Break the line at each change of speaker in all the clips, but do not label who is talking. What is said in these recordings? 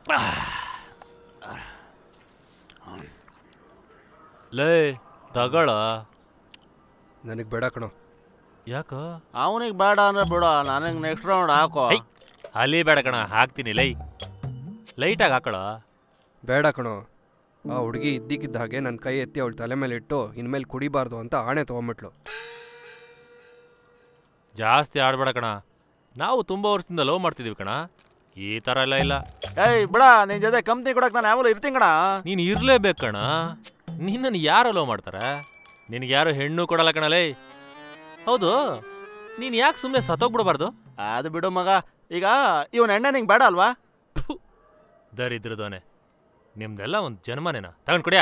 ಲೇ ತಗೊಳ
ನನಗೆ ಬೇಡ ಕಣೋ
ಯಾಕ
ಅವನಿಗೆ ಬೇಡ ಅಂದ್ರೆ ಬಿಡು ನನಗೆ ನೆಕ್ಸ್ಟ್ ರೌಂಡ್ ಹಾಕೋ
ಐ ಅಲ್ಲಿ ಬೇಡ ಕಣ ಹಾಕ್ತೀನಿ ಲೈ ಲೈಟಾಗಿ ಹಾಕಳ
ಬೇಡ ಕಣೋ ಆ ಹುಡುಗಿ ಇದ್ದಕ್ಕಿದ್ದ ಹಾಗೆ ನನ್ನ ಕೈ ಎತ್ತಿ ಅವಳ ತಲೆ ಮೇಲೆ ಇಟ್ಟು ಇನ್ಮೇಲೆ ಕುಡಿಬಾರ್ದು ಅಂತ ಆಣೆ ತೊಗೊಂಬಿಟ್ಲು
ಜಾಸ್ತಿ ಆಡ್ಬೇಡ ಕಣ ನಾವು ತುಂಬ ವರ್ಷದಿಂದ ಲವ್ ಮಾಡ್ತಿದೀವಿ ಕಣ ಈ ಥರ ಎಲ್ಲ ಇಲ್ಲ
ಏಯ್ ಬಿಡ ನಿನ್ ಜೊತೆ ಕಂಪ್ನಿ ಕೊಡಕ್ ನಾನು ಯಾವಾಗಲೂ ಇರ್ತೀನಿ ಕಣ
ನೀನು ಇರಲೇಬೇಕು ಕಣ ನಿನ್ನನ್ನು ಯಾರು ಲವ್ ಮಾಡ್ತಾರೆ ನಿನಗೆ ಯಾರು ಹೆಣ್ಣು ಕೊಡಲ್ಲ ಕಣ ಲೈ ಹೌದು ನೀನು ಯಾಕೆ ಸುಮ್ಮನೆ ಸತ್ತೋಗ್ಬಿಡಬಾರ್ದು
ಅದು ಬಿಡು ಮಗ ಈಗ ಇವನ್ ಎಣ್ಣೆ ನಿಂಗೆ ಬೇಡ ಅಲ್ವಾ
ದರಿದ್ರದೋನೆ ನಿಮ್ದೆಲ್ಲ ಒಂದು ಜನ್ಮನೇನ ತಗೊಂಡ್ ಕುಡಿಯಾ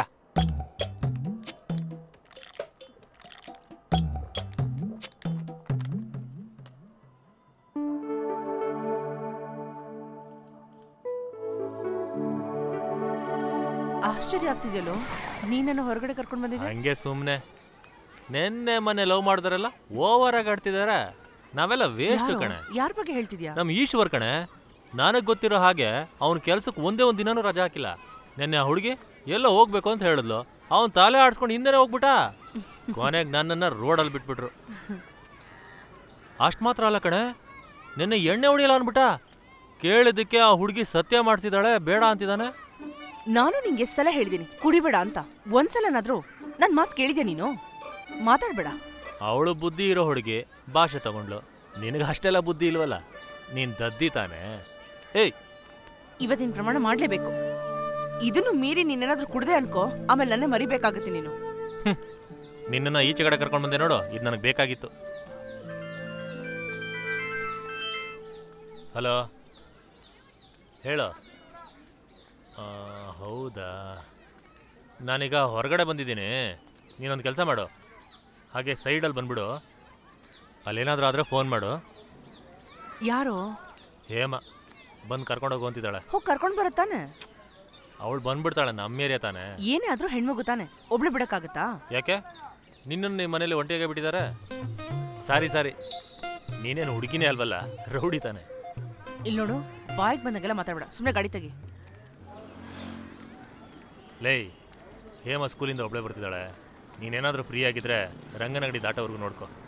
ಆಶ್ಚರ್ಯ ಆಗ್ತಿದ್ಯಲ್ಲೋ ನೀನನ್ನು ಹೊರಗಡೆ ಕರ್ಕೊಂಡು ಬಂದಿದ್ದೆ
ಹಂಗೆ ಸುಮ್ಮನೆ ನೆನ್ನೆ ಮೊನ್ನೆ ಲವ್ ಮಾಡಿದಾರಲ್ಲ ಓವರ್ ಆಗಿ ಆಡ್ತಿದಾರೆ ನಾವೆಲ್ಲ ವೇಸ್ಟ್ ಕಣೆ
ಯಾರ ಬಗ್ಗೆ ಹೇಳ್ತಿದ್ಯಾ
ನಮ್ ಈಶ್ವರ್ ಕಣೆ ನನಗೆ ಗೊತ್ತಿರೋ ಹಾಗೆ ಅವ್ನ ಕೆಲ್ಸಕ್ಕೆ ಒಂದೇ ಒಂದು ದಿನಾನೂ ರಜಾ ಹಾಕಿಲ್ಲ ನೆನ್ನೆ ಆ ಹುಡುಗಿ ಎಲ್ಲೋ ಹೋಗ್ಬೇಕು ಅಂತ ಹೇಳಿದ್ಲು ಅವ್ನ್ ತಲೆ ಆಡ್ಸ್ಕೊಂಡು ಹಿಂದೆನೆ ಹೋಗ್ಬಿಟ್ಟ ಕೊನೆಗೆ ನನ್ನನ್ನ ರೋಡಲ್ಲಿ ಬಿಟ್ಬಿಟ್ರು ಅಷ್ಟು ಮಾತ್ರ ಅಲ್ಲ ಕಣೆ ನಿನ್ನೆ ಎಣ್ಣೆ ಹೊಡಿಯಲ್ಲ ಅನ್ಬಿಟ್ಟ ಕೇಳಿದ್ದಕ್ಕೆ ಆ ಹುಡುಗಿ ಸತ್ಯ ಮಾಡಿಸಿದಾಳೆ ಬೇಡ ಅಂತಿದ್ದಾನೆ
ನಾನು ನಿಂಗೆ ಎಷ್ಟ್ ಸಲ ಹೇಳಿದೀನಿ ಕುಡಿಬೇಡ ಅಂತ ಒಂದ್ಸಲನಾದ್ರೂ ನನ್ ಮಾತ್ ಕೇಳಿದ್ಯಾ ನೀನು ಮಾತಾಡ್ಬೇಡ
ಅವಳು ಬುದ್ಧಿ ಇರೋ ಹುಡುಗಿ ಭಾಷೆ ತಗೊಂಡ್ಲು ನಿನಗೆ ಅಷ್ಟೆಲ್ಲ ಬುದ್ಧಿ ಇಲ್ವಲ್ಲ ನೀನ್ ದದ್ದಿ ತಾನೆ ಏಯ್
ಇವತ್ತಿನ ಪ್ರಮಾಣ ಮಾಡ್ಲೇಬೇಕು ಇದನ್ನು ಮೀರಿ ನೀನೇನಾದ್ರೂ ಕುಡ್ದೆ ಅನ್ಕೋ ಆಮೇಲೆ ನನ್ನೇ ಮರಿಬೇಕಾಗುತ್ತೆ ನೀನು
ನಿನ್ನನ್ನು ಈಚೆ ಕಡೆ ಕರ್ಕೊಂಡು ಬಂದೆ ನೋಡು ಇದು ನನಗೆ ಬೇಕಾಗಿತ್ತು ಹಲೋ ಹೇಳು ಆ, ಹೌದಾ ನಾನೀಗ ಹೊರಗಡೆ ಬಂದಿದ್ದೀನಿ ನೀನೊಂದು ಕೆಲಸ ಮಾಡು ಹಾಗೆ ಸೈಡಲ್ಲಿ ಬಂದ್ಬಿಡು ಅಲ್ಲೇನಾದರೂ ಆದರೆ ಫೋನ್ ಮಾಡು
ಯಾರೋ
ಹೇಮ ಬಂದು ಕರ್ಕೊಂಡೋಗು ಅಂತಿದ್ದಾಳೆ
ಹೋಗ್ ಕರ್ಕೊಂಡ್ ಬರತ್ತಾನೆ
ಅವಳು ಬಂದ್ಬಿಡ್ತಾಳೆ ನಮ್ಮ ಏರಿಯಾ ತಾನೆ
ಏನೇ ಆದ್ರೂ ಹೆಣ್ಮಗು ತಾನೆ ಒಬ್ಳು ಬಿಡಕ್ಕಾಗತ್ತಾ
ಯಾಕೆ ನಿನ್ನನ್ನು ನಿಮ್ಮ ಮನೇಲಿ ಒಂಟಿಯಾಗೆ ಬಿಟ್ಟಿದ್ದಾರೆ ಸಾರಿ ಸಾರಿ ನೀನೇನು ಹುಡುಗಿನೇ ಅಲ್ವಲ್ಲ ರೌಡಿ ತಾನೆ
ಇಲ್ಲಿ ನೋಡು ಬಾಯಿಗೆ ಬಂದಂಗೆಲ್ಲ ಮಾತಾಡ್ಬೇಡ ಸುಮ್ಮನೆ ಗಾಡಿ ತೆಗಿ
ಲೇ ಹೇಮ ಸ್ಕೂಲಿಂದ ಒಬ್ಳೆ ಬರ್ತಿದ್ದಾಳೆ ನೀನೇನಾದರೂ ಫ್ರೀ ಆಗಿದ್ರೆ ರಂಗನಗಡಿ ದಾಟೋವರೆಗೂ ನೋಡ್ಕೊ